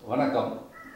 வணக்கம்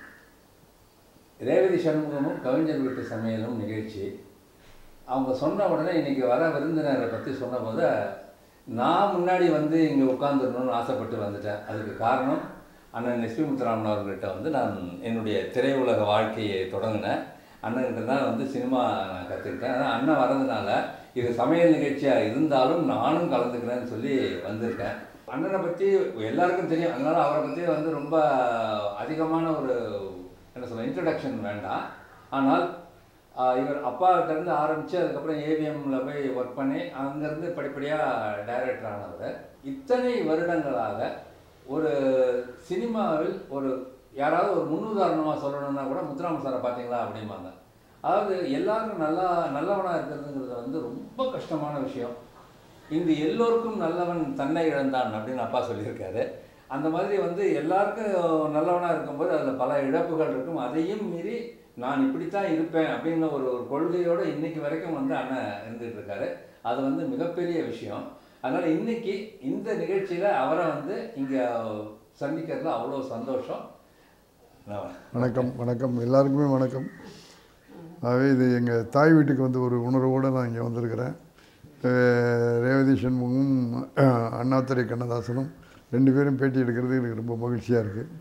ரேவதி சண்முகமும் கவிஞர் வீட்டு சமையலும் நிகழ்ச்சி அவங்க சொன்ன உடனே இன்னைக்கு வர விருந்தினரை பற்றி சொன்னபோது நான் முன்னாடி வந்து இங்கே உட்காந்துருக்கணும்னு ஆசைப்பட்டு வந்துட்டேன் அதுக்கு காரணம் அண்ணன் எஸ்பி முத்துராமன் அவர்கள்ட்ட வந்து நான் என்னுடைய திரையுலக வாழ்க்கையை தொடங்கினேன் அண்ணன்கிட்ட தான் வந்து சினிமா நான் கற்றுக்கிட்டேன் ஆனால் அண்ணன் வரதுனால இது சமையல் நிகழ்ச்சியாக இருந்தாலும் நானும் கலந்துக்கிறேன்னு சொல்லி வந்திருக்கேன் அண்ணனை பற்றி எல்லாருக்கும் தெரியும் அதனால அவரை பற்றி வந்து ரொம்ப அதிகமான ஒரு என்ன சொல்ல இன்ட்ரடக்ஷன் வேண்டாம் ஆனால் ஆஹ், இவர் அப்பாகிட்ட இருந்து ஆரம்பித்து அதுக்கப்புறம் ஏவிஎம்ல போய் ஒர்க் பண்ணி அங்கேருந்து படிப்படியாக டைரக்டர் ஆனவர் இத்தனை வருடங்களாக ஒரு சினிமாவில் ஒரு யாராவது ஒரு முன்னுதாரணமாக சொல்லணும்னா கூட முத்துராம சாரை பார்த்தீங்களா அப்படிம்பாங்க அதாவது எல்லாரும் நல்லா நல்லவனாக இருக்கிறதுங்கிறது வந்து ரொம்ப கஷ்டமான விஷயம் இங்கு எல்லோருக்கும் நல்லவன் தன்னை இழந்தான் அப்படின்னு அப்பா சொல்லியிருக்காரு அந்த மாதிரி வந்து எல்லாருக்கும் நல்லவனாக இருக்கும்போது அதில் பல இழப்புகள் இருக்கும் அதையும் மீறி நான் இப்படித்தான் இருப்பேன் அப்படிங்கிற ஒரு ஒரு கொள்கையோடு இன்னைக்கு வரைக்கும் வந்து அண்ணன் இருந்துகிட்டு இருக்காரு அது வந்து மிகப்பெரிய விஷயம் அதனால் இன்னைக்கு இந்த நிகழ்ச்சியில் அவரை வந்து இங்கே சந்திக்கிறதுல அவ்வளோ சந்தோஷம் நான் வணக்கம் வணக்கம் எல்லாருக்குமே வணக்கம் ஆகவே இது எங்கள் தாய் வீட்டுக்கு வந்து ஒரு உணர்வோடு நான் இங்கே வந்திருக்கிறேன் அஹ் ரேவதி சண்முகம் அஹ் அண்ணாதுரை கண்ணதாசனும் ரெண்டு பேரும் பேட்டி எடுக்கிறது எனக்கு ரொம்ப மகிழ்ச்சியாக இருக்குது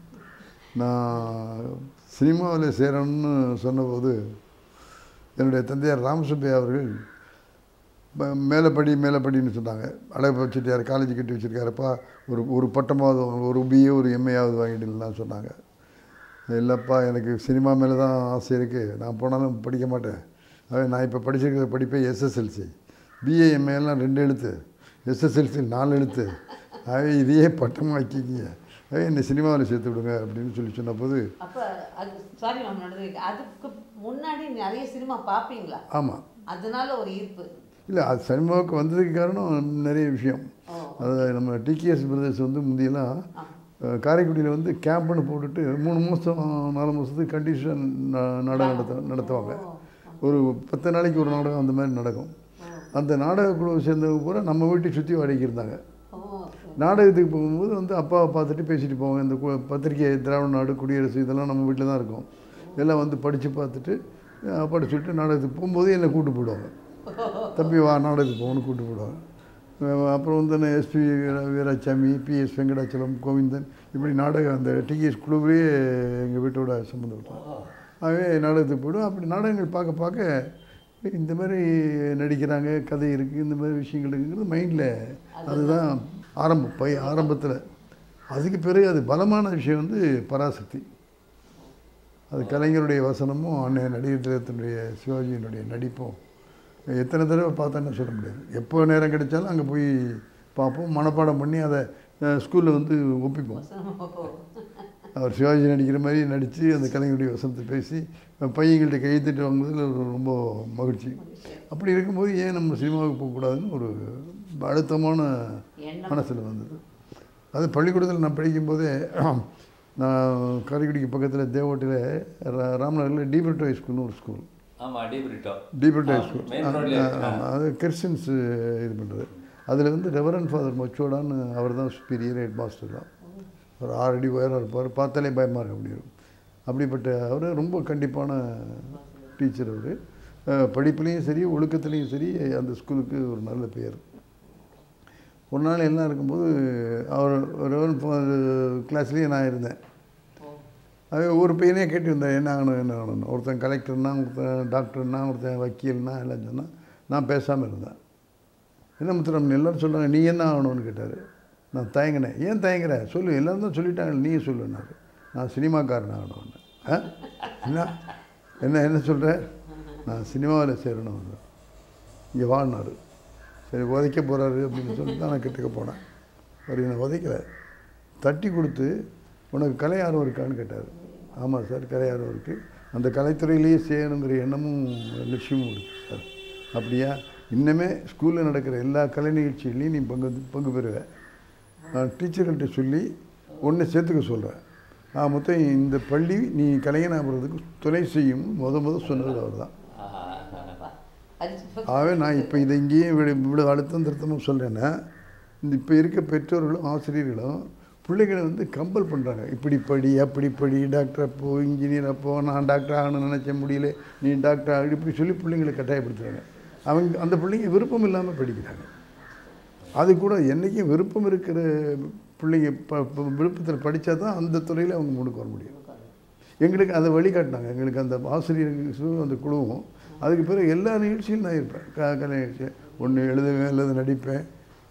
நான் சினிமாவில் சேரணும்னு சொன்னபோது என்னுடைய தந்தையார் ராமசுப்பையா அவர்கள் ப- மேலே படி மேலே படின்னு சொன்னாங்க அழகப்ப செட்டியார் காலேஜ் கட்டி வச்சுருக்காருப்பா ஒரு ஒரு பட்டமாவது ஒரு பிஏ ஒரு எம்ஏயாவது வாங்கிட்டுலாம் சொன்னாங்க இல்லைப்பா எனக்கு சினிமா மேலே தான் ஆசை இருக்குது நான் போனாலும் படிக்க மாட்டேன் அதே நான் இப்போ படிச்சிருக்கிற படிப்பே எஸ்எஸ்எல்சி பிஏ எம்ஏலாம் ரெண்டு எழுத்து எஸ்எஸ்எல்சி நாலு எழுத்து ஆகவே இதையே பட்டமாக வைக்கிங்க ஆகவே என்னை சினிமாவில் சேர்த்து விடுங்க அப்படின்னு சொல்லி சொன்னபோது அப்போ அது சாரி மேம் நடந்திருக்கு அதுக்கு முன்னாடி நிறைய சினிமா பார்ப்பீங்களா ஆமாம் அதனால ஒரு ஈர்ப்பு இல்லை அது சினிமாவுக்கு வந்ததுக்கு காரணம் நிறைய விஷயம் ஓ அது நம்ம டிகேஎஸ் பிரதர்ஸ் வந்து முந்தியெல்லாம் ஆ. அஹ், காரைக்குடியில் வந்து கேம்ப்னு போட்டுட்டு மூணு மாதம் நாலு மாதத்துக்கு கண்டிஷன் நாடகம் நடத்த நடத்துவாங்க ஓ, ஒரு பத்து நாளைக்கு ஒரு நாடகம் அந்த மாதிரி நடக்கும் ஓ, அந்த நாடக குழுவை சேர்ந்தவங்க பூரா நம்ம வீட்டை சுற்றி வாடகைக்கு ஓ சரி. நாடகத்துக்கு போகும்போது வந்து அப்பாவை பார்த்துட்டு பேசிட்டு போவாங்க இந்த கு- பத்திரிக்கை திராவிட நாடு குடியரசு இதெல்லாம் நம்ம வீட்டில் தான் இருக்கும் எல்லாம் வந்து படித்து பார்த்துட்டு அஹ், அப்பாட்ட சொல்லிட்டு நாடகத்துக்கு போகும்போது என்னை கூட்டு போயிடுவாங்க தம்பி வா நாடகத்துக்கு போகணும்னு கூட்டு போயிடுவாங்க அஹ், அப்புறம் வந்து நான் எஸ்பி வீராசாமி பிஎஸ் வெங்கடாச்சலம் கோவிந்தன் இப்படி நாடகம் அந்த டிஎஸ் குழுவே எங்கள் வீட்டோட சம்மந்தப்பட்டோம் ஆகவே நாடகத்துக்கு போய்டும் அப்படி நாடகங்கள் பார்க்க பார்க்க இந்த மாதிரி நடிக்கிறாங்க கதை இருக்குது இந்த மாதிரி விஷயங்கள் இருக்குங்கிறது மைண்டில் அதுதான் ஆரம்பம் பை ஆரம்பத்தில் அதுக்கு பிறகு அது பலமான விஷயம் வந்து பராசக்தி அது கலைஞருடைய வசனமும் அண்ணன் நடிகர் திலகத்தினுடைய சிவாஜியினுடைய நடிப்பும் எத்தனை தடவை பார்த்தேன்னு சொல்ல முடியாது எப்போ நேரம் கிடைச்சாலும் அங்கே போய் பார்ப்போம் மனப்பாடம் பண்ணி அதை ஸ்கூலில் வந்து ஒப்பிப்போம் ஓ, அவர் சிவாஜி நடிக்கிற மாதிரி நடித்து அந்த கலைஞருடைய வசனத்தை பேசி பையங்கள்ட்ட கையெழுத்திட்டு வாங்குறதுல ஒரு ரொம்ப மகிழ்ச்சி அப்படி இருக்கும்போது ஏன் நம்ம சினிமாவுக்கு போகக்கூடாதுன்னு ஒரு அழுத்தமான எண்ணம் மனசில் வந்தது அது பள்ளிக்கூடத்தில் நான் படிக்கும்போதே நான் காரைக்குடிக்கு பக்கத்தில் தேவோட்டில் ரா- ராமநகரில் டீபர்ட் ஹை ஸ்கூல்னு ஒரு ஸ்கூல் ஆமாம் டிபிரிட்டோ டீபர்ட் ஹை ஸ்கூல் மெயின் ரோட்லேயே அது கிறிஸ்டின்ஸ் இது பண்ணுறது அதில் வந்து ரெவரன் ஃபாதர் மச்சோடான்னு அவர் தான் சுப்பீரியர் ஹெட் மாஸ்டர் தான் ஒரு ஆறு அடி உயரம் இருப்பார் பார்த்தாலே பயமாக இருக்கு அப்படி இருக்கும் அப்படிப்பட்ட அவர் ரொம்ப கண்டிப்பான டீச்சர் அவர் படிப்புலேயும் சரி ஒழுக்கத்துலேயும் சரி அந்த ஸ்கூலுக்கு ஒரு நல்ல பெயர் ஒரு நாள் எல்லாம் இருக்கும்போது அவர் ரெவரன் ஃபாதர் கிளாஸ்லேயே நான் இருந்தேன் ஓ அது ஒரு பையனே கேட்டு வந்தேன் என்ன ஆகணும் என்ன ஆகணும் ஒருத்தன் கலெக்டர்னா ஒருத்தன் டாக்டர்னா ஒருத்தன் வக்கீல்னா எல்லாம் சொன்னான் நான் பேசாமல் இருந்தேன் என்ன முத்துராமன் எல்லாரும் சொல்கிறாங்க நீ என்ன ஆகணும்னு கேட்டார் நான் தயங்கினேன் ஏன் தயங்குற சொல்லு எல்லாரும் தான் சொல்லிட்டாங்க நீ சொல்லுனாரு நான் சினிமாக்காரன் ஆகணும்னு ஆ என்ன என்ன என்ன சொல்கிற நான் சினிமாவில் சேரணும் இங்கே வாழ்னாரு சரி உதைக்க போகிறாரு அப்படின்னு சொல்லிட்டு தான் நான் கிட்டக்க போனேன் அவர் என்னை உதைக்கல தட்டி கொடுத்து உனக்கு கலை ஆர்வம் இருக்கான்னு கேட்டார் ஆமாம் சார் கலை ஆர்வம் இருக்குது அந்த கலைத்துறையிலேயே செய்யணுங்கிற எண்ணமும் லட்சியமும் இருக்குது சார் அப்படியா இன்னமே ஸ்கூலில் நடக்கிற எல்லா கலை நிகழ்ச்சிகளையும் நீ பங்கு பங்கு பெறுவ நான் டீச்சர்கள்ட்ட சொல்லி ஒன்றை சேர்த்துக்க சொல்கிறேன் ஆ மொத்தம் இந்த பள்ளி நீ கலைஞனாகிறதுக்கு துணை செய்யும் முத முத சொன்னது அவர் தான் அப்பா. அது இப்ப- ஆகவே நான் இப்போ இதை இங்கேயும் இவ்வளோ இவ்வளோ அழுத்தம் திருத்தமும் சொல்கிறேன்னா இந்த இப்போ இருக்க பெற்றோர்களும் ஆசிரியர்களும் பிள்ளைகளை வந்து கம்பல் பண்ணுறாங்க இப்படி படி அப்படி படி டாக்டர் அப்போ இன்ஜினியர் அப்போ நான் டாக்டர் ஆகணும்னு நினச்ச முடியல நீ டாக்டர் ஆகு இப்படி சொல்லி பிள்ளைங்களை கட்டாயப்படுத்துறாங்க அவங்க அந்த பிள்ளைங்க விருப்பம் இல்லாமல் படிக்கிறாங்க அது கூட என்றைக்கும் விருப்பம் இருக்கிற பிள்ளைங்க ப ப- விருப்பத்தில் படித்தா தான் அந்த துறையில் அவங்க முன்னுக்கு வர முடியும் எங்களுக்கு அதை வழிகாட்டினாங்க எங்களுக்கு அந்த ஆசிரியர்கள் அந்த குழுவும் அதுக்கு பிறகு எல்லா நிகழ்ச்சியும் நான் இருப்பேன் க கலை நிகழ்ச்சி ஒன்று எழுதுவேன் அல்லது நடிப்பேன்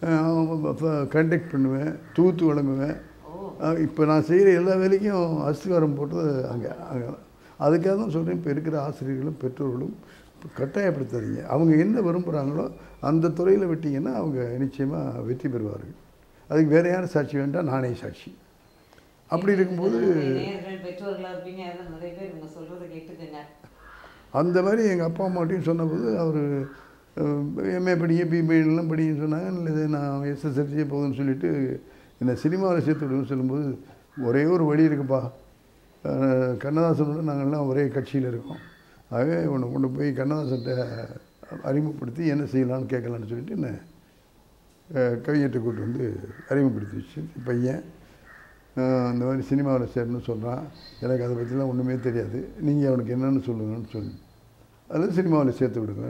கண்டக்ட் பண்ணுவேன் தூத்து வழங்குவேன் இப்போ நான் செய்கிற எல்லா வேலைக்கும் அஸ்திவாரம் போட்டது அங்கே அங்கே அதுக்காக தான் சொல்கிறேன் இப்போ இருக்கிற ஆசிரியர்களும் பெற்றோர்களும் இப்ப கட்டாயப்படுத்தாதீங்க அவங்க என்ன விரும்புகிறாங்களோ அந்த துறையில் விட்டீங்கன்னா அவங்க நிச்சயமாக வெற்றி பெறுவார்கள் அதுக்கு வேற யாரும் சாட்சி வேண்டாம் நானே சாட்சி அப்படி இருக்கும்போது நேயர்கள் பெற்றோர்களா இருப்பீங்க அதெல்லாம் நிறைய பேர் இவங்க சொல்றதை கேட்டுக்கங்க அந்த மாதிரி எங்கள் அப்பா அம்மாட்டையும் சொன்னபோது அவர் எம்ஏ படிங்க பிபிஎல்லாம் படிங்கன்னு சொன்னாங்க இல்லை நான் எஸ்எஸ்எல்சியே போதும்னு சொல்லிட்டு என்னை சினிமாவில் சேர்த்து விடுன்னு சொல்லும்போது ஒரே ஒரு வழி இருக்குப்பா அஹ், கண்ணதாசனோட நாங்கள்லாம் ஒரே கட்சியில் இருக்கோம் ஆகவே உன்னை கொண்டு போய் கண்ணதாசன்கிட்ட அறிமுகப்படுத்தி என்ன செய்யலாம்னு கேட்கலான்னு சொல்லிட்டு என்ன கவிஞர்கிட்ட கூட்டு வந்து அறிமுகப்படுத்தி வச்சு பையன் அஹ், இந்த மாதிரி சினிமாவில் சேரணும்னு சொல்கிறான் எனக்கு அதை பற்றிலாம் ஒன்றுமே தெரியாது நீங்கள் அவனுக்கு என்னென்னு சொல்லுங்கன்னு சொல்லி அதில் சினிமாவில் சேர்த்து விடுங்க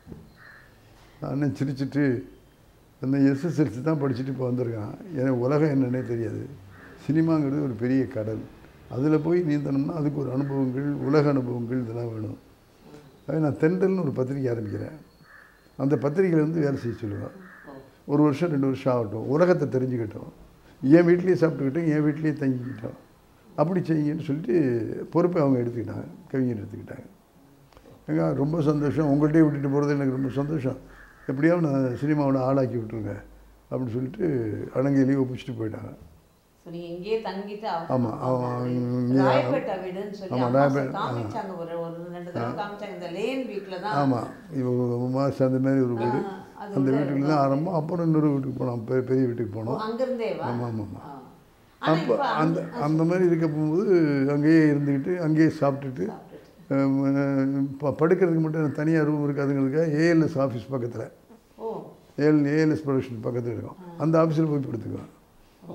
அண்ணன் சிரிச்சிட்டு அந்த எஸ்எஸ்எல்சி தான் படிச்சுட்டு இப்போ வந்திருக்கான் எனக்கு உலகம் என்னன்னே தெரியாது சினிமாங்கிறது ஒரு பெரிய கடல் அதில் போய் நீந்தணும்னா அதுக்கு ஒரு அனுபவங்கள் உலக அனுபவங்கள் இதெல்லாம் வேணும் அதே நான் தென்றல்னு ஒரு பத்திரிக்கை ஆரம்பிக்கிறேன் அந்த பத்திரிக்கையில் வந்து வேலை செய்ய சொல்லுவேன் ஒரு வருஷம் ரெண்டு வருஷம் ஆகட்டும் உலகத்தை தெரிஞ்சுக்கிட்டோம் என் வீட்லேயே சாப்பிட்டுக்கிட்டோம் என் வீட்லேயே தங்கிக்கிட்டோம் அப்படி செய்யுங்கன்னு சொல்லிட்டு பொறுப்பை அவங்க எடுத்துக்கிட்டாங்க கவிஞர் எடுத்துக்கிட்டாங்க ஏங்க ரொம்ப சந்தோஷம் உங்கள்கிட்டயே விட்டுட்டு போகிறது எனக்கு ரொம்ப சந்தோஷம் எப்படியாவது நான் சினிமாவோட ஆளாக்கி விட்டுருங்க அப்படின்னு சொல்லிட்டு அலங்கையிலேயே ஒப்பிச்சுட்டு போயிட்டாங்க ஸோ நீங்கள் இங்கேயே தங்கிட்டு அவங்க- ஆமா, அவன் அவங்க இங்கே- ராயப்பேட்டை வீடுன்னு சொல்லி ஆமா, அம்மா ராயப்பேட்டை, காமிச்சாங்க ஒரு ஒரு ரெண்டு தடவை காமிச்சாங்க இந்த லேன் வீட்டில் தான் ஆமாம் இவங்க மாதம் அந்த மாதிரி ஒரு வீடு ஆ, அது அந்த உள்ள வீட்டுக்கு தான் ஆரம்பம் அப்புறம் இன்னொரு வீட்டுக்கு போனோம் பெ- பெரிய வீட்டுக்கு ஓ, போனோம் அங்கிருந்தே வா ஆமாம் ஆமாம் ஆமாம் ஆ. ஆனா அப்போ இப்ப அந்த அங்க- அந்த மாதிரி இருக்க போகும்போது அங்கேயே இருந்துக்கிட்டு அங்கேயே சாப்பிட்டுட்டு சாப்பிட்டுட்டு. இப்போ படுக்கிறதுக்கு மட்டும் தனியாக ரூம் இருக்காதுங்கிறதுக்காக ஏஎல்எஸ் ஆஃபீஸ் பக்கத்தில் ஓ ஏஎல் ஏஎல்எஸ் ப்ரொடக்ஷன் பக்கத்தில் இருக்கும் அந்த ஆஃபீஸில் போய் படுத்துக்குவேன் ஓ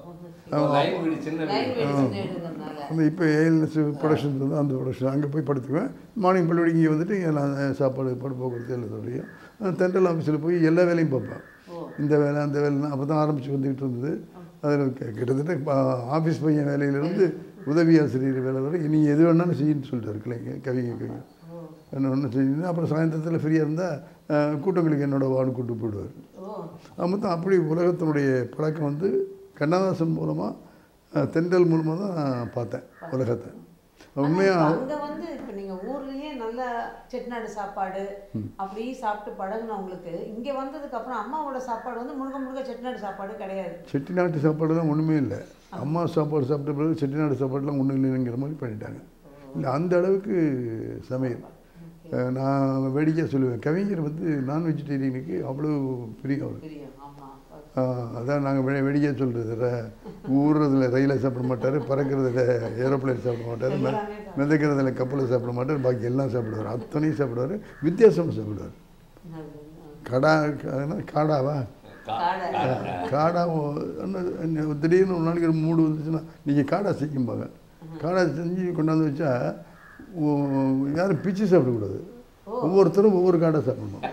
லைன் வீடு சின்ன லைன் வீடு வீடு சின்ன வீடுங்கிறதுனால அந்த இப்போ ஏஎல்எஸ் ப்ரொடக்ஷன் வந்து அந்த ப்ரொடக்ஷன் அங்கே போய் படுத்துக்குவேன் மார்னிங் பள்ளியோட இங்கே வந்துட்டு நான் சாப்பாடு படு போக்குவரத்து எல்லாத்தோடையும் தென்றல் ஆஃபீஸில் போய் எல்லா வேலையும் பார்ப்பேன் ஓ இந்த வேலை அந்த வேலை அப்போ தான் ஆரம்பித்து வந்துக்கிட்டு இருந்தது அதில் கிட்டத்தட்ட ஆஃபீஸ் பையன் வேலையிலேருந்து உதவி ஆசிரியர் வேலை வரை நீ எது வேணாலும் செய்யுன்னு சொல்லிட்டாரு கிளைங்க கவிங்க கவிங்க ஓ என்ன ஒன்று செய்யுங்க அப்புறம் சாயந்தரத்தில் ஃப்ரீயாக இருந்தால் கூட்டங்களுக்கு என்னோட வார்டு கூட்டு போயிடுவார் ஓ மொத்தம் அப்படி உலகத்தினுடைய பழக்கம் வந்து கண்ணதாசன் மூலமாக தென்றல் மூலமாக தான் நான் பார்த்தேன் உலகத்தை உண்மையாக அங்க வந்து இப்ப நீங்க ஊர்லயே நல்ல செட்டிநாடு சாப்பாடு அப்படி சாப்பிட்டு பழகுனவங்களுக்கு இங்க வந்ததுக்கு அப்புறம் அம்மாவோட சாப்பாடு வந்து முழுக்க முழுக்க செட்டிநாடு சாப்பாடு கிடையாது செட்டிநாட்டு சாப்பாடுலாம் ஒன்றுமே இல்லை அம்மா சாப்பாடு சாப்பிட்ட பிறகு செட்டிநாடு சாப்பாடுலாம் ஒன்றும் இல்லைங்கிற மாதிரி பண்ணிட்டாங்க இல்லை அந்த அளவுக்கு சமையல் அஹ் நான் வேடிக்கையாக சொல்லுவேன் கவிஞர் வந்து நான் வெஜிடேரியனுக்கு அவ்வளோ பிரியம் அவர் தெரியும் ஆமா ஆஹ் அதான் நாங்கள் வெ வெடிக்கையாக சொல்கிறது ர ஊறுறதுல ரயிலை சாப்பிட மாட்டார் பறக்கிறதுல ஏரோப்ளேன் சாப்பிட மாட்டார் மெ எல்லாமே சாப்பிடுவாரு. மிதக்கிறதுல கப்பலை சாப்பிட மாட்டார் பாக்கி எல்லாம் சாப்பிடுவார் அத்தனையும் சாப்பிடுவார் வித்தியாசமாக சாப்பிடுவார் கடா என்ன காடாவா காடை காடா ஓ- என்ன- என்ன திடீர்னு ஒரு நாளைக்கு ஒரு மூடு வந்துச்சுன்னா நீங்கள் காடா செய்யும்பாங்க காடா செஞ்சு கொண்டாந்து வச்சா ஓ- யாரும் பிச்சு சாப்பிடக்கூடாது ஒவ்வொருத்தரும் ஒவ்வொரு காடை சாப்பிடணும்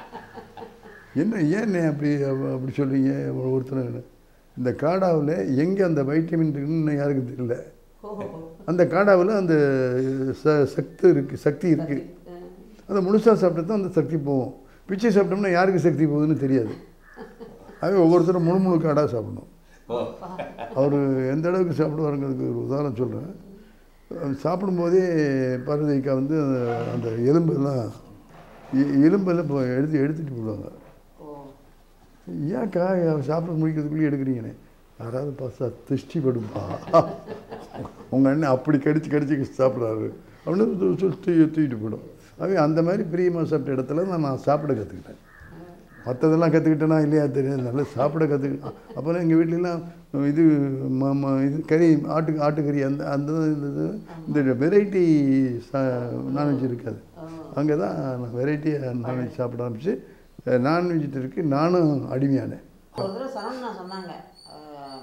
என்ன ஏன் அப்படி அப்ப- அப்படி சொல்றீங்க ஒவ்வொருத்தரும் இந்த காடாவில் எங்கே அந்த வைட்டமின் இருக்குன்னு யாருக்கும் தெரியல ஓஹோ அந்த காடாவில் அந்த ச சக்தி இருக்குது சக்தி இருக்குது அந்த முழுசாக சாப்பிட்டு தான் அந்த சக்தி போகும் பிச்சை சாப்பிட்டோம்னா யாருக்கு சக்தி போகுதுன்னு தெரியாது ஆகவே ஒவ்வொருத்தரும் முழு முழு காடாக சாப்பிடணும் ஓ அவர் எந்த அளவுக்கு சாப்பிடுவாருங்கிறதுக்கு ஒரு உதாரணம் சொல்கிறேன் சாப்பிடும்போதே பார்வதிக்கா வந்து அந்த- அந்த எலும்பெல்லாம் எ- எலும்பெல்லாம் இப்போ எடுத்து எடுத்துட்டு போடுவாங்க ஓ ஏன்க்கா அவன் சாப்பிட முடிக்கிறதுக்குள்ளேயே எடுக்கிறீங்கண்ணே யாராவது பார்த்தா திருஷ்டி படுப்பா உங்கள் அண்ணன் அப்படி கடிச்சு கடிச்சு சாப்பிட்றாரு அப்படின்னு சொல்லி சொல்லி தூக்கி தூக்கிட்டு போயிடும் அவன் அந்த மாதிரி பிரியமாக சாப்பிட்ட இடத்துல தான் நான் சாப்பிட கற்றுக்கிட்டேன் மற்றதெல்லாம் கற்றுக்கிட்டேனா இல்லையா தெரியாது நல்லா சாப்பிட கற்றுக்கிட்டேன் அப்போல்லாம் எங்கள் வீட்லலாம் இது ம ம- இது கறி ஆட்டு ஆட்டுக்கறி அந்த அந்த இது இது இந்த வெரைட்டி நான்வெஜ் இருக்காது அங்கே தான் நான் வெரைட்டியாக நான்வெஜ் சாப்பிட ஆரம்பிச்சு நான்வெஜிட்டருக்கு நானும் அடிமையானேன் ஒரு தடவை சரவணா சொன்னாங்க ஆஹ்,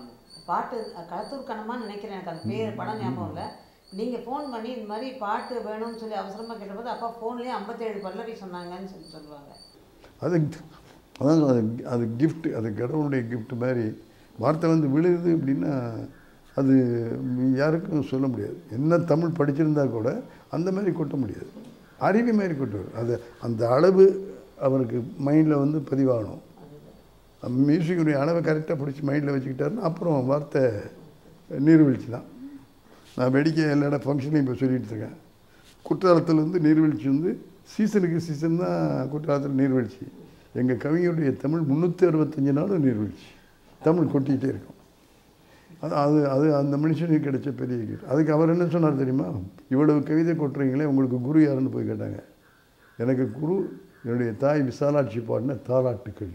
பாட்டு களத்தூர் கண்ணமான்னு நினைக்கிறேன் எனக்கு அந்த பேர் படம் ஞாபகம் இல்லை நீங்கள் ஃபோன் பண்ணி இந்த மாதிரி பாட்டு வேணும்னு சொல்லி அவசரமாக கேட்டபோது அப்பா ஃபோன்லேயே ஐம்பத்தேழு பல்லவி சொன்னாங்கன்னு சொல்லி சொல்லுவாங்க அது அதான் அது அது gift அது கடவுளுடைய gift மாதிரி வார்த்தை வந்து விழுகுது அப்படின்னா அது யாருக்கும் சொல்ல முடியாது என்ன தமிழ் படிச்சிருந்தா கூட அந்த மாதிரி கொட்ட முடியாது அருவி மாதிரி கொட்டுவார் அது அந்த அளவு அவருக்கு மைண்டில் வந்து பதிவாகணும் மியூசிக்குடைய அளவை கரெக்டாக பிடிச்சி மைண்டில் வச்சுக்கிட்டாருன்னா அப்புறம் வார்த்தை நீர்வீழ்ச்சி தான் நான் வெடிக்க எல்லா இடம் ஃபங்க்ஷனையும் இப்போ சொல்லிட்டு இருக்கேன் குற்றாலத்துலேருந்து நீர்வீழ்ச்சி வந்து சீசனுக்கு சீசன் தான் குற்றாலத்தில் நீர்வீழ்ச்சி எங்கள் கவிஞருடைய தமிழ் முந்நூற்றி அறுபத்தஞ்சு நாளும் நீர்வீழ்ச்சி தமிழ் கொட்டிக்கிட்டே இருக்கும் அது அது அது அந்த மனுஷனுக்கு கிடைச்ச பெரிய gift. அதுக்கு அவர் என்ன சொன்னார் தெரியுமா இவ்வளவு கவிதை கொட்டுறீங்களே உங்களுக்கு குரு யாருன்னு போய் கேட்டாங்க எனக்கு குரு என்னுடைய தாய் விசாலாட்சி பாடின தாலாட்டுக்கள்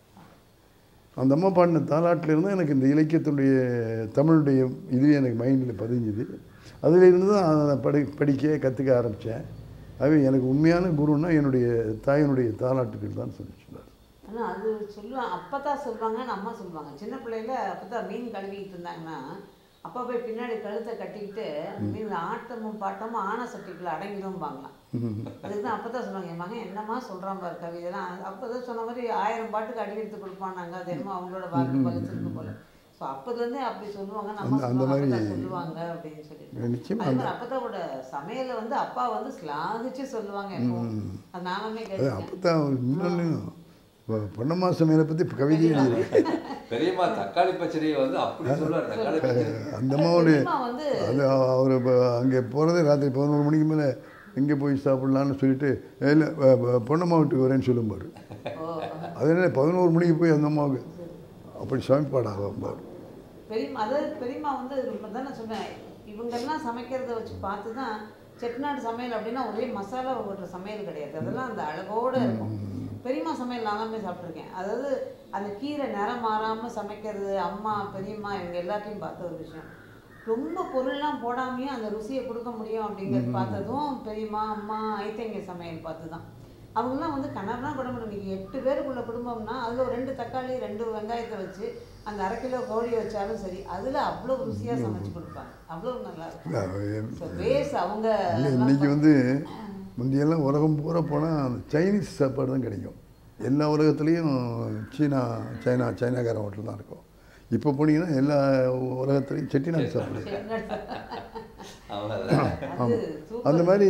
அந்த அம்மா பாடின தாலாட்டில் இருந்தால் எனக்கு இந்த இலக்கியத்துடைய தமிழுடைய இதுவே எனக்கு மைண்டில் பதிஞ்சுது அதிலிருந்து தான் அதை படி படிக்க கற்றுக்க ஆரம்பித்தேன் அது எனக்கு உண்மையான குருன்னா என்னுடைய தாயினுடைய தாலாட்டுக்கள் தான் சொல்லி சொன்னார் ஆனால் அது சொல்லுவாங்க அப்போ தான் சொல்லுவாங்கன்னு அம்மா சொல்லுவாங்க சின்ன பிள்ளையில அப்போ தான் மீன் கழுவிக்கிட்டு இருந்தாங்கன்னா அப்பா போய் பின்னாடி கழுத்தை கட்டிக்கிட்டு மீன் ஆட்டமும் பாட்டமும் ஆன சட்டிக்குள்ள அடங்கிடும்பாங்களாம் அதுக்கு தான் அப்போ தான் சொல்லுவாங்க என் மகன் என்னம்மா சொல்கிறான் பாரு கவிதைலாம் அப்போ தான் சொன்ன மாதிரி ஆயிரம் பாட்டுக்கு அடி எடுத்து கொடுப்பானாங்க அது என்னமோ அவங்களோட வாக்கு பகுத்திருக்கு போல ஸோ அப்போதுலேருந்தே அப்படி சொல்லுவாங்க நம்ம அந்த- அந்த சொல்லுவாங்க, மாதிரி- அப்பதான் சொல்லுவாங்க அப்படின்னு சொல்லிட்டு நிச்சயமா அதே மாதிரி அப்பதாவோட சமையலை வந்து அப்பா வந்து ஸ்லாகிச்சு சொல்லுவாங்க எப்பவும் அது நானுமே அது கேட்டேன் அப்போ தான் இன்னொன்று பொன்னம்மா சமையலை பற்றி கவிதையே எழுதி பெரியம்மா தக்காளி பச்சடியை வந்து அப்படி சொல்லுவார் தக்காளி பச்சடி அந்த அம்மாவுடைய பெரியம்மா வந்து அது அவர் அங்கே போகிறதே ராத்திரி பதினோரு மணிக்கு மேலே எங்கே போய் சாப்பிட்லான்னு சொல்லிட்டு இல்லை பொன்னம்மா வீட்டுக்கு வரேன்னு சொல்லும்பார் ஓ, அது என்ன பதினோரு மணிக்கு போய் அந்த அம்மாவுக்கு அப்படி சமைப்பாடாக பாரு பெரியம்மா அதாவது பெரியம்மா வந்து இப்போ தான் நான் சொன்னேன் இவங்கெல்லாம் சமைக்கிறத வச்சு பார்த்து தான் செட்டிநாடு சமையல் அப்படின்னா ஒரே மசாலா ஓட்டுற சமையல் கிடையாது அதெல்லாம் அந்த அழகோட இருக்கும் பெரியம்மா சமையல் நான் தான் போய் சாப்பிட்ருக்கேன் அதாவது அந்த கீரை நிறம் மாறாமல் சமைக்கிறது அம்மா பெரியம்மா இவங்க எல்லாத்தையும் பார்த்த ஒரு விஷயம் ரொம்ப பொருள்லாம் போடாமையும் அந்த ருசியை கொடுக்க முடியும் அப்படிங்கிறது பார்த்ததும் பெரியம்மா அம்மா ஐத்தங்க சமையல் பார்த்து தான் அவங்கெல்லாம் வந்து கணவனா குடும்பம் இன்னைக்கு எட்டு பேருக்குள்ள குடும்பம்னா அதில் ஒரு ரெண்டு தக்காளி ரெண்டு வெங்காயத்தை வச்சு அந்த அரை கிலோ கோழி வச்சாலும் சரி அதில் அவ்வளோ ருசியாக சமைச்சு கொடுப்பாங்க அவ்வளோ நல்லா இருக்கும் ஸோ பேஸ் அவங்க இல்லை இன்றைக்கி வந்து முந்தியெல்லாம் உலகம் பூரா போனால் அந்த சைனீஸ் சாப்பாடு தான் கிடைக்கும் எல்லா உலகத்துலேயும் சீனா சைனா சைனாக்கார ஹோட்டல் தான் இருக்கும் இப்போ போனீங்கன்னா எல்லா உலகத்துலேயும் செட்டிநாடு சாப்பாடு அவ்வளோதான் அது சூப்பர் அந்த மாதிரி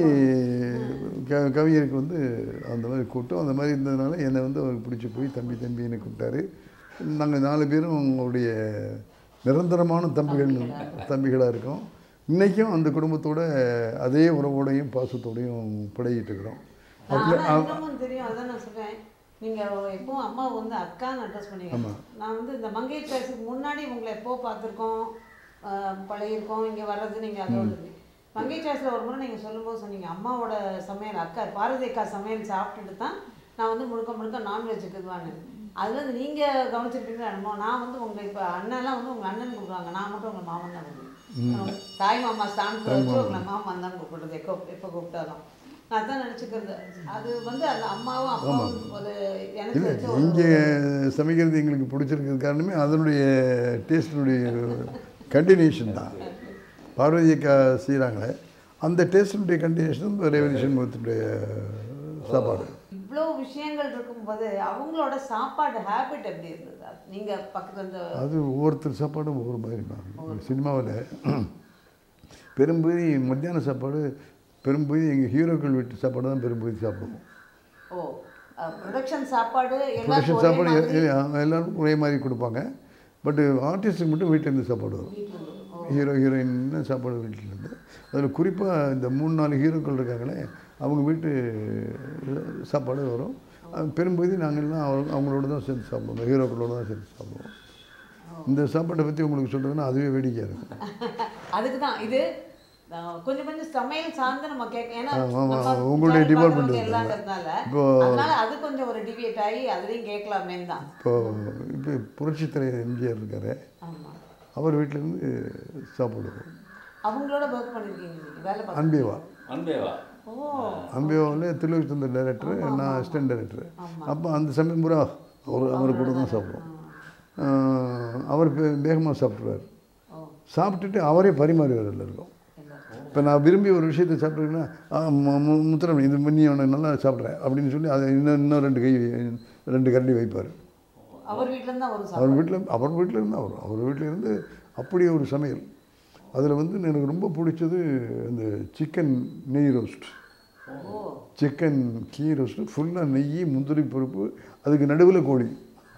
க கவிஞருக்கு வந்து அந்த மாதிரி கூட்டம் அந்த மாதிரி இருந்ததுனால என்னை வந்து அவருக்கு பிடிச்சி போய் தம்பி தம்பின்னு கூப்பிட்டாரு நாங்கள் நாலு பேரும் உங்களுடைய நிரந்தரமான தம்பிகள் தம்பிகளாக இருக்கோம் இன்றைக்கும் அந்த குடும்பத்தோட அதே உறவோடையும் பாசத்தோடையும் பழகிட்டு இருக்கிறோம் நான் ஆனா இன்னமும் தெரியும் அதான் நான் சொல்றேன் நீங்க எப்பவும் அம்மா வந்து அக்கான்னு அட்ரஸ் பண்ணீங்க நான் வந்து இந்த மங்கை கிளாஸுக்கு முன்னாடி உங்களை எப்போ பார்த்துருக்கோம் பழகிருக்கோம் இங்க வர்றது நீங்க அதோட இது. மங்கை கிளாஸில் ஒரு முறை நீங்கள் சொல்லும்போது சொன்னீங்க அம்மாவோட சமையல் அக்கா பாரதி அக்கா சமையல் சாப்பிட்டுட்டு தான் நான் வந்து முழுக்க முழுக்க நான்வெஜ்ஜுக்கு இதுவானு அதுல இருந்து நீங்க கவனிச்சிருப்பீங்களா என்னமோ நான் வந்து உங்களை இப்போ அண்ணன்லாம் வந்து உங்க அண்ணன் கூப்பிடுவாங்க நான் மட்டும் உங்களை மாமன் தான் கூப்பிடுவேன் தாய் மாமா ஸ்தானத்தில் வச்சு உங்களை மாமன் தான் கூப்பிடுறது எப்போ எப்போ கூப்பிட்டாலும் நான் அதான் நினச்சிக்கிறது அது வந்து அந்த அம்மாவும் அப்பாவும் ஒரு எனக்கு இல்லை வச்ச ஒரு இங்கே சமைக்கிறது எங்களுக்கு பிடிச்சிருக்கிறது காரணமே அதனுடைய டேஸ்டினுடைய கண்டினியூஷன் தான் பார்வதி அக்கா செய்கிறாங்களே அந்த டேஸ்டினுடைய கண்டினியூஷன் ரெவல்யூஷன் முகத்தினுடைய சாப்பாடு இவ்வளோ விஷயங்கள் இருக்கும்போது அவங்களோட சாப்பாடு ஹேபிட் எப்படி இருந்தது அது நீங்க பக்கத்துல இருந்து அது ஒவ்வொருத்தர் சாப்பாடும் ஒவ்வொரு மாதிரி தான் சினிமாவில் பெரும்பகுதி மத்தியான சாப்பாடு பெரும்பகுதி எங்கள் ஹீரோக்கள் வீட்டு சாப்பாடு தான் பெரும்பகுதி சாப்பிடுவோம் ஓ ப்ரொடக்ஷன் சாப்பாடு ப்ரொடக்ஷன் எல்லாருக்கும் ஒரே சாப்பாடு மாதிரி எ- எ- எல்லாருக்கும் ஒரே மாதிரி கொடுப்பாங்க பட்டு ஆர்டிஸ்ட்டுக்கு மட்டும் வீட்டிலேருந்து சாப்பாடு வரும் வீட்டுல இருந்து. ஓ, ஹீரோ ஹீரோயின் சாப்பாடு வீட்டிலேருந்து அதில் குறிப்பாக இந்த மூணு நாலு ஹீரோக்கள் இருக்காங்களே அவங்க வீட்டு சாப்பாடு வரும் அது பெரும்பகுதி நாங்கள்லாம் அவங்க அவங்களோட தான் சேர்ந்து சாப்பிடுவோம் ஹீரோக்களோட தான் சேர்ந்து சாப்பிடுவோம் இந்த சாப்பாட்டை பற்றி உங்களுக்கு சொல்கிறதுன்னா அதுவே வேடிக்கையாக இருக்கும் அதுக்கு தான் இது அஹ், கொஞ்சம் கொஞ்சம் சமையல் சார்ந்து நம்ம கேட்க ஏன்னா ஆமா, ஆமா. நம்ம உங்களுடைய ஜாலி department பார்க்கறவங்க இது. எல்லாங்கிறதுனால இப்போ அதனால அது கொஞ்சம் ஒரு டிவியேட் ஆகி அதுலயும் கேட்கலாமேன்னு தான் இப்போ இப்போ புரட்சித் தலைவர் எம்ஜிஆர் இருக்காரு ஆமா அவர் வீட்டிலேருந்து சாப்பிடுவோம் அவங்களோட ஒர்க் பண்ணிருக்கீங்க நீங்க வேலை பார்த்து அன்பேவா அன்பேவா ஓ அன்பேவாவில் திருலோகச்சந்தர் டைரக்டர் நான் அசிஸ்டன்ட் டைரக்டர் ஆமா. அப்போ அந்த சமயம் பூரா அவர் அவர் கூட தான் சாப்பிடுவோம் ஆஹ், அவர் வேகமாக சாப்பிட்ருவார் ஓ சாப்பிட்டுட்டு அவரே பரிமாறுவார் எல்லாருக்கும் எல்லாரும் இப்போ நான் விரும்பி ஒரு விஷயத்தை சாப்பிட்றேன்னா முத்திரம் இது பண்ணி அவனை நல்லா சாப்பிட்றேன் அப்படின்னு சொல்லி அதை இன்னும் இன்னும் ரெண்டு கை ரெண்டு கரண்டி வைப்பார் அவர் வீட்டுல இருந்து அவரும் அவர் சாப்பிடுவாரு வீட்டில் அவர் வீட்டில் இருந்து அவர் அவர் வீட்டில் இருந்து அப்படி ஒரு சமையல் அதில் வந்து எனக்கு ரொம்ப பிடிச்சது இந்த சிக்கன் நெய் ரோஸ்ட் ஓ சிக்கன் கீ ரோஸ்ட்டு ஃபுல்லாக நெய் முந்திரி பருப்பு அதுக்கு நடுவில் கோழி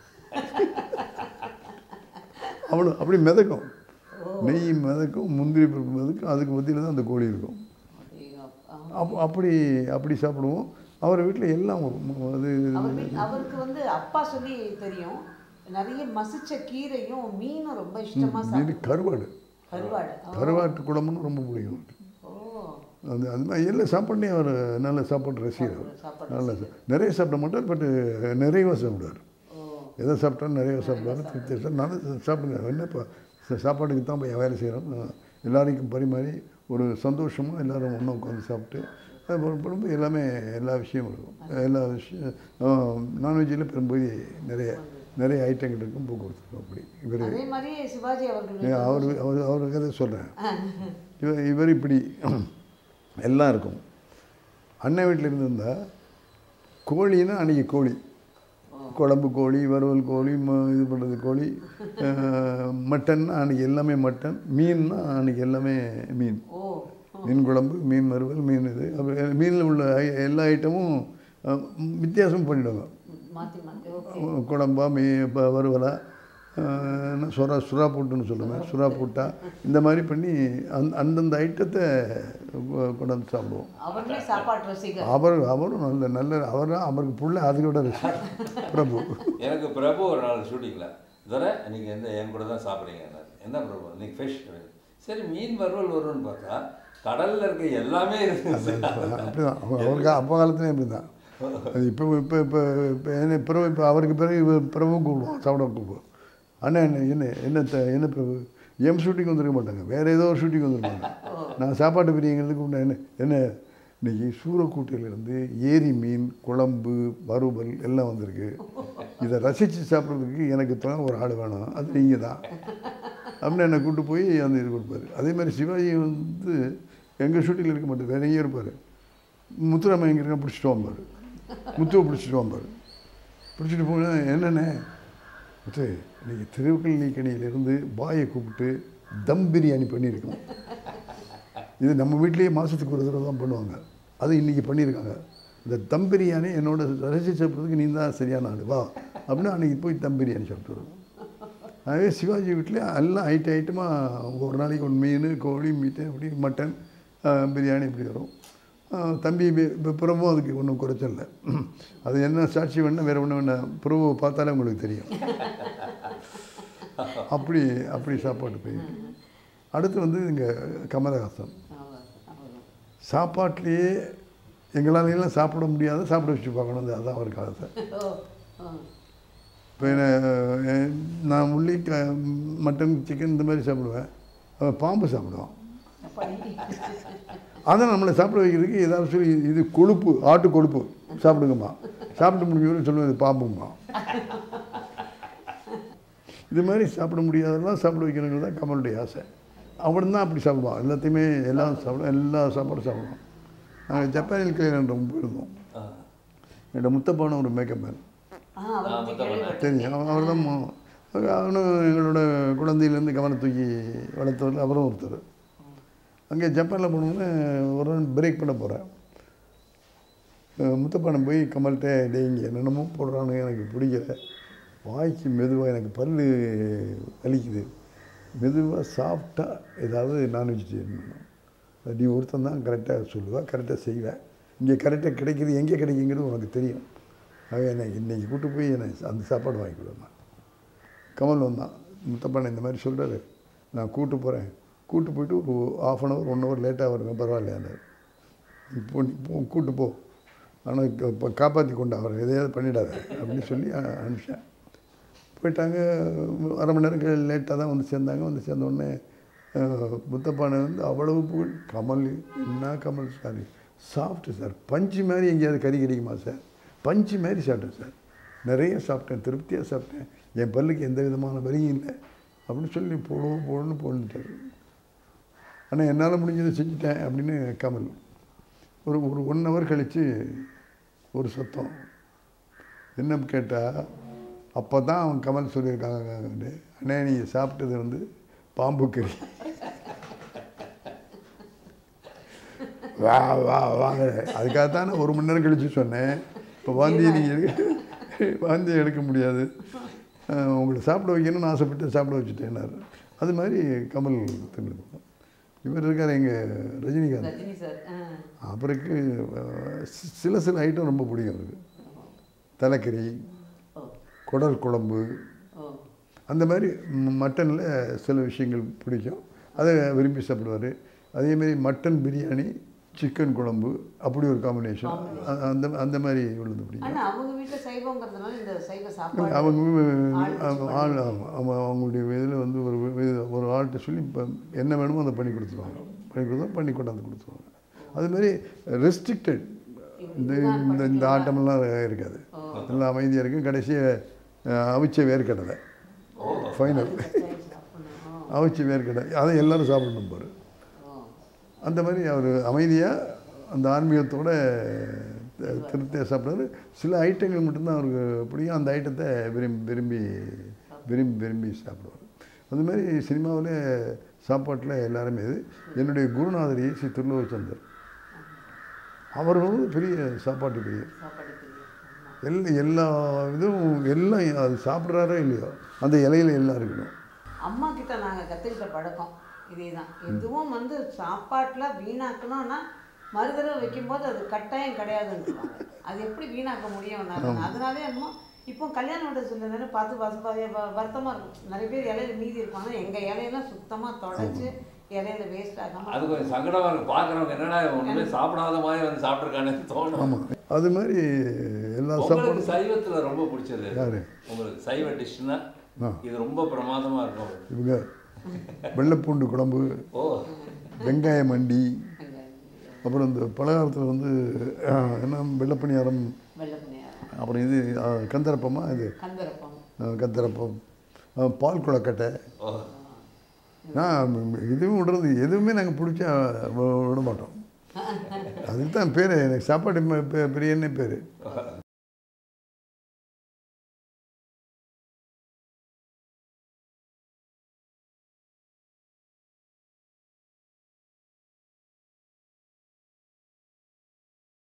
அவ்வளோ அப்படி மிதக்கும் நெய் மிதக்கும் முந்திரி பருப்பு மிதக்கும் அதுக்கு மத்தியில் தான் அந்த கோழி இருக்கும் அப்படிங்கப்பா. அப் அப்படி அப்படி சாப்பிடுவோம் அவர் வீட்டில் எல்லாம் வரும். அது அவர் வீட்- அவருக்கு வந்து அப்பா சொல்லி தெரியும் நிறைய மசிச்ச கீரையும் மீனும் ரொம்ப இஷ்டமா இது சாப்பிடும் கருவாடு கருவாடு ஓ. கருவாட்டு குழம்புன்னு ரொம்ப பிடிக்கும் ஓ அது அது மாதிரி எல்லா சாப்பாட்டையும் அவர் நல்ல சாப்பாடு ரசிகர் அவர். சாப்பாடு நல்ல சா- நிறைய சாப்பிட மாட்டார் பட் நிறைவாக சாப்பிடுவார் ஓ எதை சாப்பிட்டாலும் நிறைய சாப்பிடுவாரு திருப்தி சார் நானும் சாப்பிடுங்க என்னப்பா சா- சாப்பாட்டுக்கு தான் போய் வேலை செய்கிறோம் எல்லாருக்கும் பரிமாறி ஒரு சந்தோஷமாக எல்லோரும் ஒன்றா உட்காந்து சாப்பிட்டு அப்புறம் ரொம்ப எல்லாமே எல்லா விஷயமும் இருக்கும் எல்லா விஷயம் நான்வெஜ்ஜில் பெரும்போது நிறைய நிறைய ஐட்டங்கள் இருக்கும் போக்குவரத்து இருக்கும் அப்படி இவர் அதே மாதிரி சிவாஜி அவர்கள் வீட்டுல அவர் அவர் அவர் கதை சொல்கிறேன் இவர் இவர் இப்படி எல்லாம் இருக்கும் அண்ணன் வீட்டில் இருந்திருந்தா கோழின்னா அன்றைக்கி கோழி குழம்பு கோழி வறுவல் கோழி ம இது பண்ணுறது கோழி அஹ், மட்டன்னா அன்றைக்கி எல்லாமே மட்டன் மீன்னா அன்றைக்கி எல்லாமே மீன் ஓ மீன் குழம்பு மீன் வறுவல் மீன் இது அப்புறம் மீனில் உள்ள ஐ- எல்லா ஐட்டமும் அஹ், வித்தியாசம் பண்ணிவிடுவாங்க மாத்தி மாத்தி ஓகே குழம்பா மீ இப்போ வறுவலா அஹ், என்ன சுறா சுறா போட்டுன்னு சொல்லுவேன் சுறா போட்டா இந்த மாதிரி பண்ணி அந் அந்தந்த ஐட்டத்தை கொ- கொண்டாந்து சாப்பிடுவோம் அவருமே சாப்பாட்டு ரசிகர் அவர் அவரும் நல்ல நல்ல அவர் அவருக்கு புள்ள அதை விட ரசி பிரபு எனக்கு பிரபு ஒரு நாள் ஷூட்டிங்கில் தர நீங்கள் எந்த என் கூட தான் சாப்பிட்றீங்க என்ன பிரபு இன்னைக்கு ஃபிஷ் சரி மீன் வறுவல் வரும்னு பார்த்தா கடலில் இருக்க எல்லாமே இருக்குது அப்படிதான் அவர் அவருக்கு அப்போ காலத்துலேயும் அப்படி தான் அது இப்போ இப்போ இப்போ இப்போ என்ன பிறகு இப்போ அவருக்கு பிறகு இவர் பிரபு கூப்பிடுவோம் சாப்பிட கூப்பிடுவோம் அண்ணா என்ன என்ன என்ன த- என்ன பிரபு எம் ஷூட்டிங் வந்திருக்க மாட்டாங்க வேறு ஏதோ ஒரு ஷூட்டிங் வந்திருப்பாங்க நான் சாப்பாட்டு பிரியங்கிறதுக்கு கூப்பிட்டேன் என்ன என்ன இன்னைக்கு சூரக்கூட்டையிலேருந்து ஏரி மீன் குழம்பு வறுவல் எல்லாம் வந்திருக்கு இதை ரசித்து சாப்பிட்றதுக்கு எனக்கு துணை ஒரு ஆள் வேணும் அது நீங்கள் தான் அப்படின்னு என்னை கூட்டு போய் அந்த இது கொடுப்பாரு அதே மாதிரி சிவாஜி வந்து எங்கள் ஷூட்டிங்கில் இருக்க மாட்டார் வேற எங்கேயும் இருப்பார் முத்துராமன் எங்கே இருக்க பிடிச்சிட்டு வாம்பார் முத்துவை பிடிச்சிட்டு வாம்பார் பிடிச்சிட்டு போனால் என்னென்ன முத்து இன்னைக்கு திருவக்கல்லிக்கணியிலேருந்து பாயை கூப்பிட்டு தம் பிரியாணி பண்ணியிருக்கோம் இது நம்ம வீட்லேயே மாதத்துக்கு ஒரு தடவை தான் பண்ணுவாங்க அது இன்றைக்கி பண்ணியிருக்காங்க இந்த தம் பிரியாணி என்னோட ரசித்து சாப்பிட்றதுக்கு நீ தான் சரியான ஆள் வா அப்படின்னு அன்றைக்கி போய் தம் பிரியாணி சாப்பிட்டு வருவோம் அதே சிவாஜி வீட்டில் எல்லாம் ஐட்டம் ஐட்டமாக ஒரு நாளைக்கு ஒரு மீன் கோழி மீட்டு அப்படி மட்டன் ஆஹ், பிரியாணி இப்படி வரும் ஆஹ், தம்பி இப்போ பிரபுவும் அதுக்கு ஒன்றும் குறைச்சல அது என்ன சாட்சி வேணா வேறு ஒன்று வேணா பிரபுவை பார்த்தாலே உங்களுக்கு தெரியும் அப்படி அப்படி சாப்பாடு போய் அடுத்து வந்து இங்கே கமலஹாசன் அவர் அவர் சாப்பாட்லேயே எங்களால எல்லாம் சாப்பிட முடியாத சாப்பிட வச்சு பார்க்கணும் அதான் அவருக்கு ஆசை ஓ ஓ இப்போ என்ன அஹ், நான் உள்ளி க மட்டன் சிக்கன் இந்த மாதிரி சாப்பிடுவேன் அவன் பாம்பு சாப்பிடுவான் அப்படி அதை நம்மளை சாப்பிட வைக்கிறதுக்கு ஏதாவது சொல்லி இது கொழுப்பு ஆட்டு கொழுப்பு சாப்பிடுங்கம்மா சாப்பிட்டு முடிஞ்சவரை சொல்லுவேன் இது பாம்பும்மா இது மாதிரி சாப்பிட முடியாதெல்லாம் சாப்பிட வைக்கணுங்கிறது தான் கமலுடைய ஆசை அவன் தான் அப்படி சாப்பிடுவான் எல்லாத்தையுமே எல்லாம் சாப்பிடுவோம் எல்லா சாப்பாடும் சாப்பிடுவோம் நாங்கள் ஜப்பானில் கல்யாணம் போயிருந்தோம் என்னோட முத்தப்பான ஒரு மேக்கப் மேன் ஆ அவர் பத்தி மொத்தம் கேள்விப்பட்டேன். தெரியும் அவன் அவர் தான் அவனும் எங்களோட குழந்தையிலேருந்து கவனம் தூக்கி வளர்த்தவர் அவரும் ஒருத்தர் அங்கே ஜப்பானில் போனோன்னே ஒரு நாள் பிரேக் பண்ண போகிறேன் முத்தப்பானம் போய் கமல்கிட்ட டேய் இங்கே என்னென்னமோ போடுறானுங்க எனக்கு பிடிக்கல வாய்க்கு மெதுவாக எனக்கு பல்லு வலிக்குது மெதுவாக சாஃப்டாக ஏதாவது நான்வெஜ் செய்யணும் நீ ஒருத்தன் தான் கரெக்டாக சொல்லுவா கரெக்டாக செய்வேன் இங்கே கரெக்டாக கிடைக்குது எங்கே கிடைக்குங்கிறது உனக்கு தெரியும் ஆக என்னை இன்னைக்கு கூட்டு போய் என்னை அந்த சாப்பாடு வாங்கி கொடுமா கமல் வந்தான் முத்தப்பான இந்த மாதிரி சொல்கிறாரு நான் கூட்டு போகிறேன் கூட்டு போயிட்டு ஒரு half an hour one hour லேட்டாக வருவேன் பரவாயில்லையாரு இப்போ நீ போ கூட்டு போ ஆனால் இப்போ காப்பாற்றி கொண்டு அவர் எதையாவது பண்ணிடாத அப்படின்னு சொல்லி அ- அனுப்பிச்சேன் போயிட்டாங்க அரை மணி நேரம் லேட்டாக தான் வந்து சேர்ந்தாங்க வந்து சேர்ந்த உடனே அஹ், முத்தப்பானை வந்து அவ்வளவு புகழ் கமல் என்ன கமல் சார் சாஃப்ட்டு சார் பஞ்சு மாதிரி எங்கேயாவது கறி கிடைக்குமா சார் பஞ்சு மாதிரி சாப்பிட்டேன் சார் நிறைய சாப்பிட்டேன் திருப்தியாக சாப்பிட்டேன் என் பல்லுக்கு எந்த விதமான வலியும் இல்லை அப்படின்னு சொல்லி போடுவோம் போடணும்னு போட்டுட்டார் ஆனால் என்னால் முடிஞ்சதை செஞ்சுட்டேன் அப்படின்னு கமல் ஒரு ஒரு ஒன் ஹவர் கழித்து ஒரு சத்தம் என்ன கேட்டால் அப்போ தான் அவன் கமல் சொல்லியிருக்காங்க அண்ணே நீங்கள் சாப்பிட்டது வந்து பாம்பு கறி வா வா வாங்க அதுக்காக தான் நான் ஒரு மணி நேரம் கழித்து சொன்னேன் இப்போ வாந்தியை நீங்கள் எடுக்க வாந்தியை எடுக்க முடியாது அஹ் உங்களை சாப்பிட வைக்கணும்னு ஆசைப்பட்டு சாப்பிட வச்சுட்டேன்னாரு அது மாதிரி கமல் தின்னு இவர் இருக்கார் எங்கள் ரஜினிகாந்த் ரஜினி சார் ஆ அவருக்கு அஹ், சி- சில சில ஐட்டம் ரொம்ப பிடிக்கும் அவருக்கு தலைக்கறி ஓ குடல் குழம்பு ஓ அந்த மாதிரி மட்டனில் சில விஷயங்கள் பிடிக்கும் அதை விரும்பி சாப்பிடுவார் அதேமாரி மட்டன் பிரியாணி சிக்கன் குழம்பு அப்படி ஒரு காம்பினேஷன் அந்த அந்த மாதிரி உள்ளது பிடிக்கும் ஆனா அவங்க வீட்டுல சைவங்கிறதுனால இந்த சைவ சாப்பாடு அவங்க ஆள் அவங்க ஆள் ஆமாம் அவங்க அவங்களுடைய இதில் வந்து ஒரு வி- ஒரு ஆள்கிட்ட சொல்லி இப்போ என்ன வேணுமோ அதை பண்ணி கொடுத்துருவாங்க பண்ணி கொடுத்தா பண்ணி கொண்டாந்து கொடுத்துருவாங்க அதுமாதிரி ரெஸ்ட்ரிக்டட் இந்த இந்த இந்த ஆட்டமெல்லாம் இருக்காது எல்லாம் அமைதியாக இருக்கும் கடைசியாக அவிச்ச வேர்க்கடலை ஃபைனல் சாப்பிடணும். அவிச்ச வேர்க்கடலை அதை எல்லாரும் சாப்பிடணும் பாரு ஓ அந்த மாதிரி அவர் அமைதியாக அந்த ஆன்மீகத்தோட த- திருப்தியாக சாப்பிட்றாரு சில ஐட்டங்கள் மட்டும்தான் அவருக்கு பிடிக்கும் அந்த ஐட்டத்தை விரும்பி விரும்பி விரும்பி விரும்பி சாப்பிடுவார் அது மாதிரி சினிமாவில் சாப்பாட்டில் எல்லாருமே இது என்னுடைய குருநாதர் ஏசி திருலோச்சந்தர் அவர் வந்து பெரிய சாப்பாட்டு பிரியர் சாப்பாடு தெரியும் ஆமா. எல்லா எல்லா இதுவும் எல்லாம் அது சாப்பிட்றாரோ இல்லையோ அந்த இலையில எல்லாம் இருக்கணும் அம்மா கிட்ட நாங்க கத்துக்கிட்ட பழக்கம் இதேதான் எதுவும் வந்து சாப்பாட்டுல வீணாக்கணும்னா மறுதடவை வைக்கும்போது அது கட்டாயம் கிடையாதுன்றாங்க அது எப்படி வீணாக்க முடியும் நான் அதனாலே என்னமோ இப்போ கல்யாண வீடு சொல்லுறதுன்னு பார்த்து பார்த்து பார்த்து வ- வருத்தமா இருக்கும் நிறைய பேர் இலையில மீதி இருப்பாங்க எங்க இலையெல்லாம் சுத்தமா தொடச்சு இலையில வேஸ்ட் ஆகாம அது கொஞ்சம் சங்கடமா இருக்கு பார்க்குறவங்க என்னடா ஒன்றுமே சாப்பிடாத மாதிரி வந்து சாப்பிட்ருக்கானு தோணும் ஆமாம் அது மாதிரி எல்லா உங்களுக்கு சாப்பாடும் சைவத்துல ரொம்ப பிடிச்சது யாரு? உங்களுக்கு சைவ டிஷ்னா ஆ. இது ரொம்ப பிரமாதமா இருக்கும் இவங்க வெள்ளைப்பூண்டு குழம்பு ஓ வெங்காய மண்டி அங்க அப்புறம் இந்த பலகாரத்தில் வந்து அஹ், என்ன வெள்ளைப்பணியாரம் வெள்ளை பணியாரம் அப்புறம் இது அஹ், கந்தரப்பமா இது கந்தரப்பம் அஹ், கந்தரப்பம் அஹ், பால் குளக்கட்டை ஓ நான் இதுவும் விடுறது எதுவுமே நாங்கள் பிடிச்சா வி- விட மாட்டோம் அதுக்கு தான் பேர் எனக்கு சாப்பாடு ம- பெ- பிரியன்னே பேர்